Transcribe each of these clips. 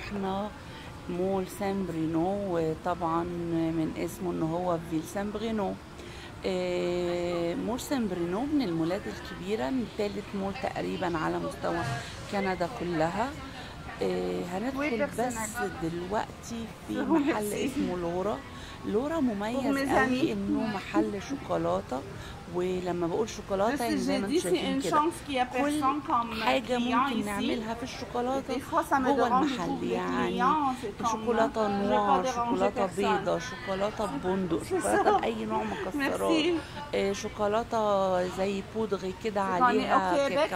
رحنا مول سان برينو وطبعا من اسمه ان هو فيل سان برينو آه، مول سان برينو من المولات الكبيرة من ثالث مول تقريبا على مستوى كندا كلها آه، هندخل بس دلوقتي في محل اسمه لورا لورا مميز قوي انه محل شوكولاته ولما بقول شوكولاته يعني زي ما انتم شايفين كده كل حاجة ممكن نعملها في الشوكولاتة جوه المحل يعني شوكولاتة نوار شوكولاتة بيضة شوكولاتة بندق شوكولاتة بأي نوع مكسرات آه، شوكولاتة زي بودغي كده عليها كاكاو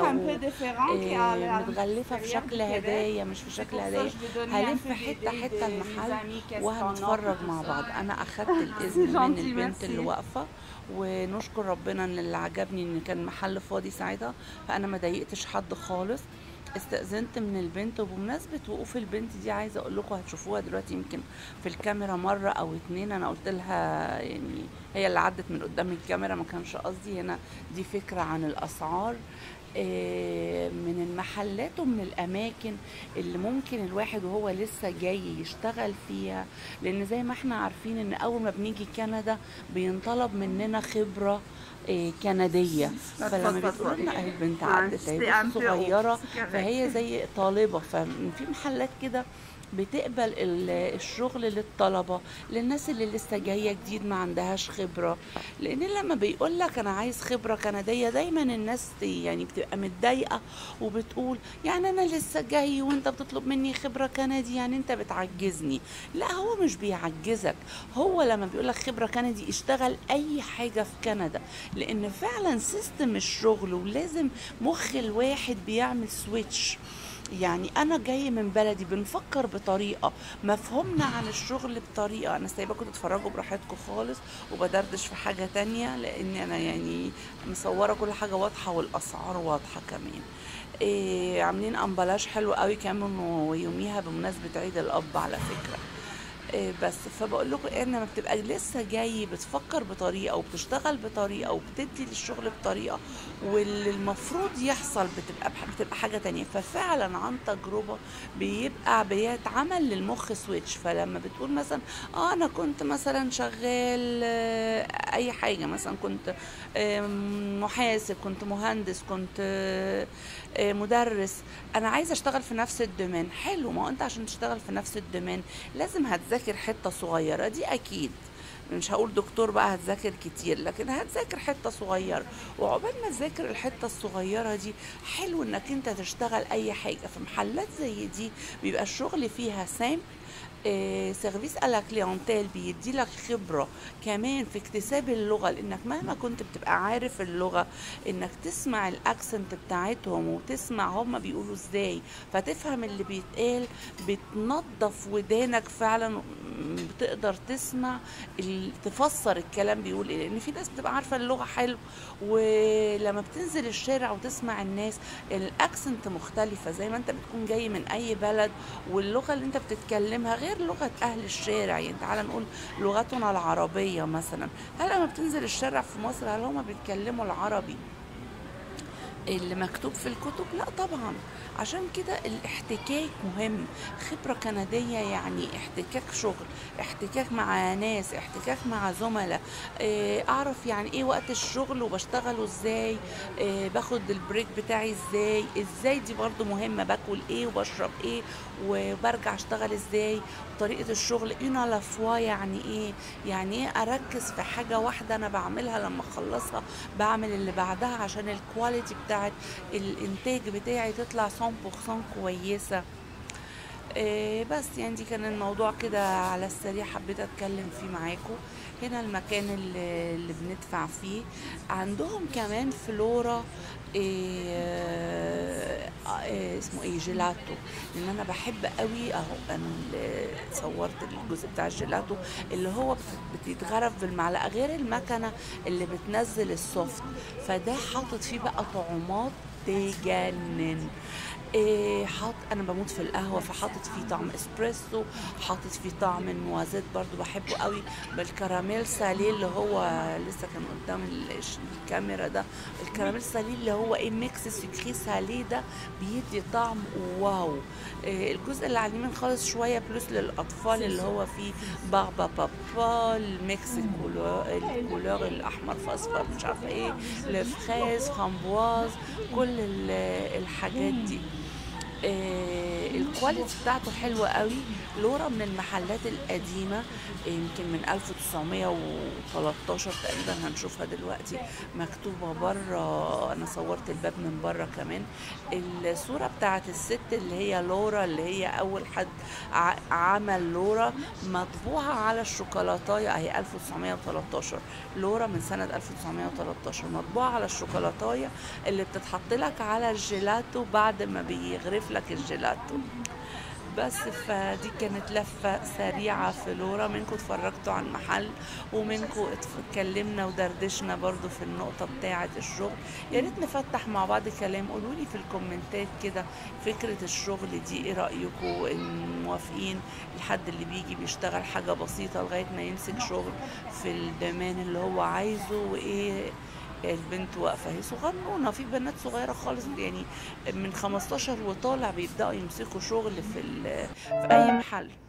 آه، متغلفة في شكل هدايا مش في شكل هدايا هلف حتة حتة المحل وهنتفرج مع بعض أنا أخدت الإذن من البنت اللي واقفة ونشكر ربنا ان اللي عجبني ان كان محل فاضي ساعتها فانا ما ضايقتش حد خالص استأذنت من البنت وبمناسبة وقوف البنت دي عايزة اقول لكم هتشوفوها دلوقتي يمكن في الكاميرا مرة او اتنين انا قلت لها يعني هي اللي عدت من قدام الكاميرا ما كانش قصدي هنا دي فكرة عن الاسعار آه، من المحلات ومن الاماكن اللي ممكن الواحد وهو لسه جاي يشتغل فيها لان زي ما احنا عارفين ان اول ما بنيجي كندا بينطلب مننا خبره آه، كنديه فلما بتقول لنا اهي البنت عدت اهي بنت صغيره فهي زي طالبه ففي محلات كده بتقبل ال- الشغل للطلبه للناس اللي لسه جايه جديد ما عندهاش خبره لان لما بيقول لك انا عايز خبره كنديه دايما الناس يعني بتبقى متضايقه وبتقول يعني انا لسه جاي وانت بتطلب مني خبره كندي يعني انت بتعجزني لا هو مش بيعجزك هو لما بيقول لك خبره كندي اشتغل اي حاجه في كندا لان فعلا سيستم الشغل ولازم مخ الواحد بيعمل سويتش يعني انا جاي من بلدي بنفكر بطريقه مفهومنا عن الشغل بطريقه انا سايباكم تتفرجوا براحتكم خالص وبدردش في حاجه تانية لان انا يعني مصوره كل حاجه واضحه والاسعار واضحه كمان إيه عاملين امبلاج حلو قوي كمان ويوميها بمناسبه عيد الاب على فكره إيه بس فبقول لكم ان لما بتبقى لسه جاي بتفكر بطريقه وبتشتغل بطريقه وبتدي للشغل بطريقه واللي المفروض يحصل بتبقى بتبقى حاجه تانية ففعلا عن تجربه بيبقى بيتعمل للمخ سويتش فلما بتقول مثلا اه انا كنت مثلا شغال آه، اي حاجه مثلا كنت آه، محاسب كنت مهندس كنت آه، آه، مدرس انا عايزه اشتغل في نفس الدومين حلو ما هو انت عشان تشتغل في نفس الدومين لازم هتذاكر حته صغيره دي اكيد مش هقول دكتور بقى هتذاكر كتير لكن هتذاكر حته صغيره وعقبال ما تذاكر الحته الصغيره دي حلو انك انت تشتغل اي حاجه في محلات زي دي بيبقى الشغل فيها سامبل آه، سيرفيس على كليونتيل بيدي لك خبره كمان في اكتساب اللغه لانك مهما كنت بتبقى عارف اللغه انك تسمع الاكسنت بتاعتهم وتسمع هما بيقولوا ازاي فتفهم اللي بيتقال بتنظف ودانك فعلا م- بتقدر تسمع ال- تفسر الكلام بيقول ايه لان في ناس بتبقى عارفه اللغه حلو ولما بتنزل الشارع وتسمع الناس الاكسنت مختلفه زي ما انت بتكون جاي من اي بلد واللغه اللي انت بتتكلمها غير لغه اهل الشارع يعني تعال نقول لغتنا العربيه مثلا هل لما بتنزل الشارع في مصر هل هما بيتكلموا العربي اللي مكتوب في الكتب لا طبعا عشان كده الاحتكاك مهم خبرة كندية يعني احتكاك شغل احتكاك مع ناس احتكاك مع زملاء اه، اعرف يعني ايه وقت الشغل وبشتغله ازاي اه، باخد البريك بتاعي ازاي ازاي دي برضو مهمة باكل ايه وبشرب ايه وبرجع اشتغل ازاي طريقة الشغل انا لافوا يعني ايه يعني ايه اركز في حاجة واحدة انا بعملها لما اخلصها بعمل اللي بعدها عشان الكواليتي بتاعت الانتاج بتاعي تطلع 100% كويسة إيه بس يعني دي كان الموضوع كده على السريع حبيت اتكلم فيه معاكم هنا المكان اللي, اللي بندفع فيه عندهم كمان فلورا إيه إيه اسمه ايه جيلاتو لان انا بحب قوي اهو انا اللي صورت الجزء بتاع الجيلاتو اللي هو بت- بتتغرف بالمعلقه غير المكنه اللي بتنزل السوفت فده حاطط فيه بقى طعومات تجنن إيه حاط انا بموت في القهوه فحاطط فيه طعم اسبريسو حاطط فيه طعم النوازيت برضو بحبه قوي بالكراميل ساليه اللي هو لسه كان قدام ال- الكاميرا ده الكراميل ساليه اللي هو ايه ميكس سكري ساليه ده بيدي طعم واو إيه الجزء اللي على اليمين خالص شويه بلوس للاطفال اللي هو فيه بابا بابا الميكس الكولور الكولور الاحمر في اصفر مش عارفه ايه الفريز فرامبواز كل ال- الحاجات دي آه، الكواليتي بتاعته حلوة قوي لورا من المحلات القديمة آه، يمكن من 1913 تقريبا هنشوفها دلوقتي مكتوبة بره أنا صورت الباب من بره كمان الصورة بتاعت الست اللي هي لورا اللي هي أول حد ع- عمل لورا مطبوعة على الشوكولاتاية أهي 1913 لورا من سنة 1913 مطبوعة على الشوكولاتاية اللي بتتحط لك على الجيلاتو بعد ما بيغرف لك الجيلاتو بس فدي كانت لفة سريعة في لورا منكم اتفرجتوا على المحل ومنكم اتكلمنا ودردشنا برضو في النقطة بتاعة الشغل يا ريت نفتح مع بعض كلام قولوا لي في الكومنتات كده فكرة الشغل دي ايه رأيكم إن موافقين الحد اللي بيجي بيشتغل حاجة بسيطة لغاية ما يمسك شغل في الدمان اللي هو عايزه وايه البنت واقفة هي صغنونة في بنات صغيرة خالص يعني من 15 وطالع بيبدأوا يمسكوا شغل في, ال- في أي محل